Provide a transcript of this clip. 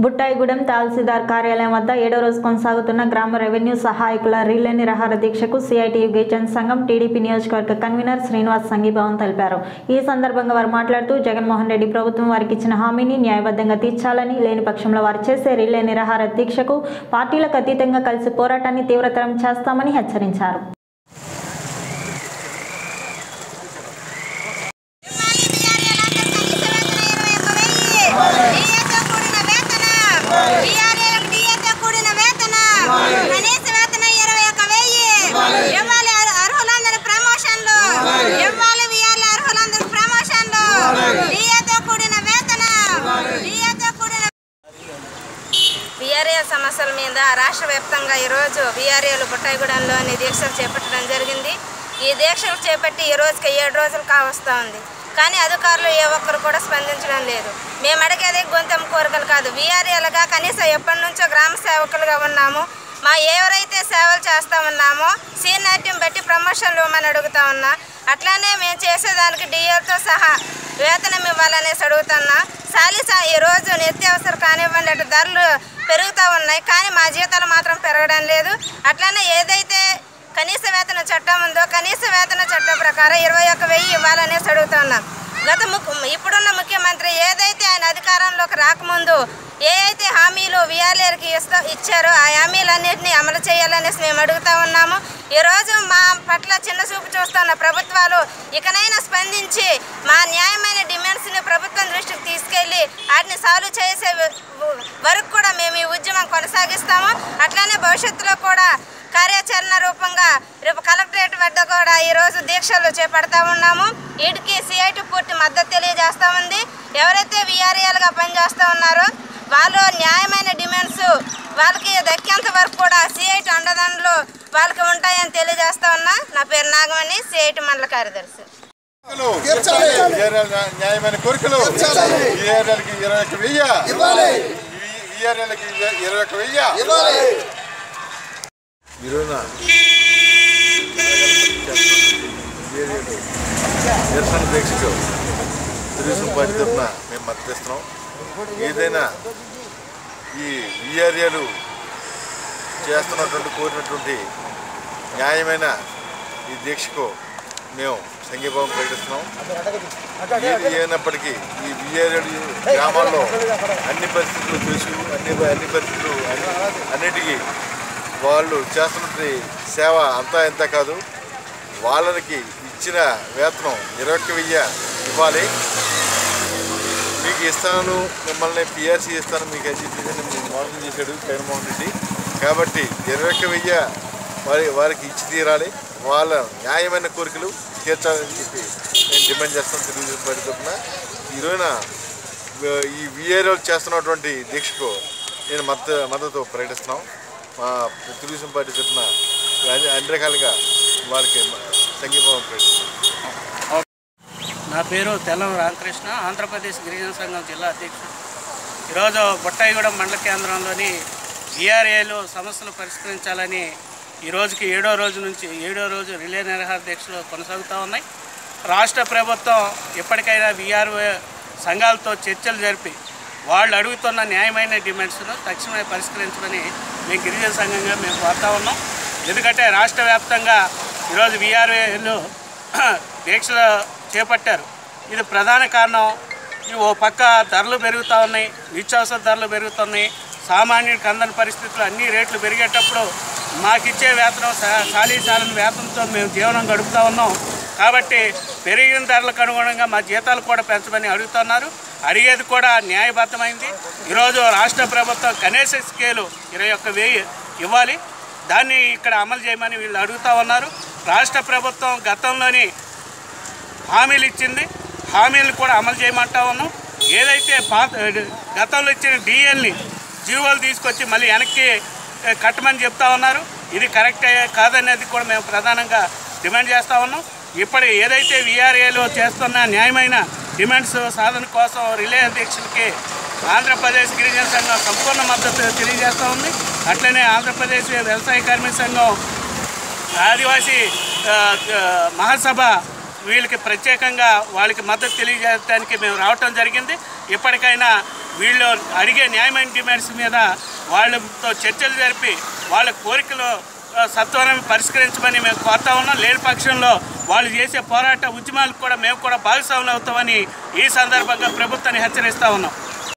బుట్టాయిగూడెం తహసీల్దార్ కార్యాలయం వద్ద ఏడో రోజు కొనసాగుతున్న గ్రామ రెవెన్యూ సహాయకుల రీలే నిరాహార దీక్షకు సిఐటియు గిరిజన సంఘం టీడీపీ నియోజకవర్గ కన్వీనర్ శ్రీనివాస్ సంఘీభావం తెలిపారు ఈ సందర్భంగా వారు మాట్లాడుతూ జగన్మోహన్ రెడ్డి ప్రభుత్వం వారికి ఇచ్చిన హామీని న్యాయబద్ధంగా తీర్చాలని లేని పక్షంలో వారు చేసే రిలే నిరాహార దీక్షకు పార్టీలకు అతీతంగా కలిసి పోరాటాన్ని తీవ్రతరం చేస్తామని హెచ్చరించారు బీఆర్ఏ సమస్యల మీద రాష్ట్ర వ్యాప్తంగా ఈరోజు బీఆర్ఏలు బుట్టాయిగూడెంలోని దీక్షలు చేపట్టడం జరిగింది ఈ దీక్షలు చేపట్టి ఈ రోజుకి ఏడు రోజులు కావస్తూ ఉంది కానీ అధికారులు ఏ ఒక్కరు కూడా స్పందించడం లేదు మేము అడిగేది గొంతెం కోరికలు కాదు బీఆర్ఏలుగా కనీసం ఎప్పటి నుంచో గ్రామ సేవకులుగా ఉన్నాము మా ఎవరైతే సేవలు చేస్తూ ఉన్నామో సీనియారిటీని బట్టి ప్రమోషన్లు ఇవ్వమని అడుగుతా ఉన్నా అట్లానే మేము చేసేదానికి డిఏలతో సహా వేతనం ఇవ్వాలనేసి అడుగుతున్నా సాలిసా ఈ రోజు నిత్యావసర కానివ్వండి అటు ధరలు పెరుగుతూ ఉన్నాయి కానీ మా జీతాలు మాత్రం పెరగడం లేదు అట్లానే ఏదైతే కనీస వేతన చట్టం ఉందో కనీస వేతన చట్టం ప్రకారం ఇరవై ఒక్క వెయ్యి ఇవ్వాలనేసి అడుగుతున్నాం గత ముఖ్య ఇప్పుడున్న ముఖ్యమంత్రి ఏదైతే ఆయన అధికారంలోకి రాకముందు ఏ అయితే హామీలు విఆర్ఏలకి ఇస్తా ఇచ్చారో ఆ హామీలన్నింటినీ అమలు చేయాలనేసి మేము అడుగుతా ఉన్నాము ఈరోజు మా పట్ల చిన్న చూపు చూస్తున్న ప్రభుత్వాలు ఇకనైనా స్పందించి మా న్యాయమైన డిమాండ్స్ని ప్రభుత్వం దృష్టికి తీసుకెళ్ళి వాటిని సాల్వ్ చేసే వరకు కూడా మేము ఈ ఉద్యమం కొనసాగిస్తాము అట్లానే భవిష్యత్తులో కూడా కార్యాచరణ రూపంగా రేపు కలెక్టరేట్ వద్ద కూడా ఈరోజు దీక్షలు చేపడతా ఉన్నాము వీటికి సిఐటి పూర్తి మద్దతు తెలియజేస్తా ఉంది ఎవరైతే విఆర్ఏలుగా పనిచేస్తూ ఉన్నారో వాళ్ళు న్యాయమైన డిమాండ్స్ వాళ్ళకి దక్కేంత వరకు కూడా సిఐటి అండదండలు వాళ్ళకి ఉంటాయని తెలియజేస్తా ఉన్నా నా పేరు నాగమణి సిఐటి మండల కార్యదర్శి న్యాయమైన కోరికలు ఈఆర్ఎల్కి ఇరవై ఒక్క వెయ్యి ఈఆర్ఎల్కి ఇరవై ఒక్క వెయ్యి ఈరోజున నిరసన దీక్షకు తెలుగుదేశం పార్టీ తరఫున మేము మద్దతు ఇస్తున్నాం ఏదైనా ఈ విఆర్ఏలు చేస్తున్నటువంటి కోరినటువంటి న్యాయమైన ఈ దీక్షకు మేము సంఘీభావం ప్రకటిస్తున్నాం ఏది అయినప్పటికీ ఈ విఆర్ఏలు గ్రామాల్లో అన్ని పరిస్థితులు తెలుసు అన్ని అన్ని పరిస్థితులు అన్ని- అన్నిటికీ వాళ్ళు చేస్తున్నటువంటి సేవ అంతా ఎంత కాదు వాళ్ళకి ఇచ్చిన వేతనం ఇరవై ఒక్క వెయ్యి ఇవ్వాలి మీకు ఇస్తాను మిమ్మల్ని పిఆర్సీ ఇస్తాను మీకు అని చెప్పేసి మీకు మోసం చేశాడు జగన్మోహన్ రెడ్డి కాబట్టి ఇరవై ఒక్క వెయ్యి వారి వారికి ఇచ్చి తీరాలి వాళ్ళ న్యాయమైన కోరికలు తీర్చాలని చెప్పి నేను డిమాండ్ చేస్తాను తెలుగుదేశం పార్టీ తరఫున ఈ రోజున వ- ఈ విఆర్ఓ చేస్తున్నటువంటి దీక్షకు నేను మద్దతు మద్దతు ప్రకటిస్తున్నాం మా తెలుగుదేశం పార్టీ తరఫున అన్ని అన్ని రకాలుగా వారికి సంఘీభావం ప్రకటిస్తున్నాం నా పేరు తెల్లం రామకృష్ణ ఆంధ్రప్రదేశ్ గిరిజన సంఘం జిల్లా అధ్యక్షుడు ఈరోజు బొట్టాయిగూడెం మండల కేంద్రంలోని బీఆర్ఏలు సమస్యలు పరిష్కరించాలని ఈ రోజుకి ఏడో రోజు నుంచి ఏడో రోజు రిలే నిరాహార దీక్షలు కొనసాగుతూ ఉన్నాయి రాష్ట్ర ప్రభుత్వం ఎప్పటికైనా బీఆర్ఓ సంఘాలతో చర్చలు జరిపి వాళ్ళు అడుగుతున్న న్యాయమైన డిమాండ్స్ను తక్షణమే పరిష్కరించమని మేము గిరిజన సంఘంగా మేము కోరుతా ఉన్నాం ఎందుకంటే రాష్ట్ర వ్యాప్తంగా ఈరోజు బీఆర్ఏలు దీక్షలు చేపట్టారు ఇది ప్రధాన కారణం ఈ ఓ పక్క ధరలు పెరుగుతూ ఉన్నాయి నిత్యావసర ధరలు పెరుగుతున్నాయి సామాన్యుడికి అందని పరిస్థితులు అన్ని రేట్లు పెరిగేటప్పుడు మాకిచ్చే వేతనం సా- సాలీ సాలని వేతనంతో మేము జీవనం గడుపుతూ ఉన్నాం కాబట్టి పెరిగిన ధరలకు అనుగుణంగా మా జీతాలు కూడా పెంచమని అడుగుతున్నారు అడిగేది కూడా న్యాయబద్ధమైంది ఈరోజు రాష్ట్ర ప్రభుత్వం కనీస స్కేలు ఇరవై ఒక్క వెయ్యి ఇవ్వాలి దాన్ని ఇక్కడ అమలు చేయమని వీళ్ళు అడుగుతూ ఉన్నారు రాష్ట్ర ప్రభుత్వం గతంలోని హామీలు ఇచ్చింది హామీలను కూడా అమలు చేయమంటా ఉన్నాం ఏదైతే పాత గతంలో ఇచ్చిన డిఎల్ని జీవోలు తీసుకొచ్చి మళ్ళీ వెనక్కి ఏ, కట్టమని చెప్తా ఉన్నారు ఇది కరెక్టే కాదనేది కూడా మేము ప్రధానంగా డిమాండ్ చేస్తూ ఉన్నాం ఇప్పుడు ఏదైతే విఆర్ఏలో చేస్తున్న న్యాయమైన డిమాండ్స్ సాధన కోసం రిలే అధ్యక్షులకి ఆంధ్రప్రదేశ్ గిరిజన సంఘం సంపూర్ణ మద్దతు తెలియజేస్తూ ఉంది అట్లనే ఆంధ్రప్రదేశ్ వ్యవసాయ కార్మిక సంఘం ఆదివాసీ ఆ, ఆ, మహాసభ వీళ్ళకి ప్రత్యేకంగా వాళ్ళకి మద్దతు తెలియజేయడానికి మేము రావటం జరిగింది ఇప్పటికైనా వీళ్ళు అడిగే న్యాయమైన డిమాండ్స్ మీద వాళ్ళతో చర్చలు జరిపి వాళ్ళ కోరికలు ఆ, సత్వరం పరిష్కరించమని మేము కోరుతా ఉన్నాం లేని పక్షంలో వాళ్ళు చేసే పోరాట ఉద్యమాలకు కూడా మేము కూడా భాగస్వాములు అవుతామని ఈ సందర్భంగా ప్రభుత్వాన్ని హెచ్చరిస్తా ఉన్నాం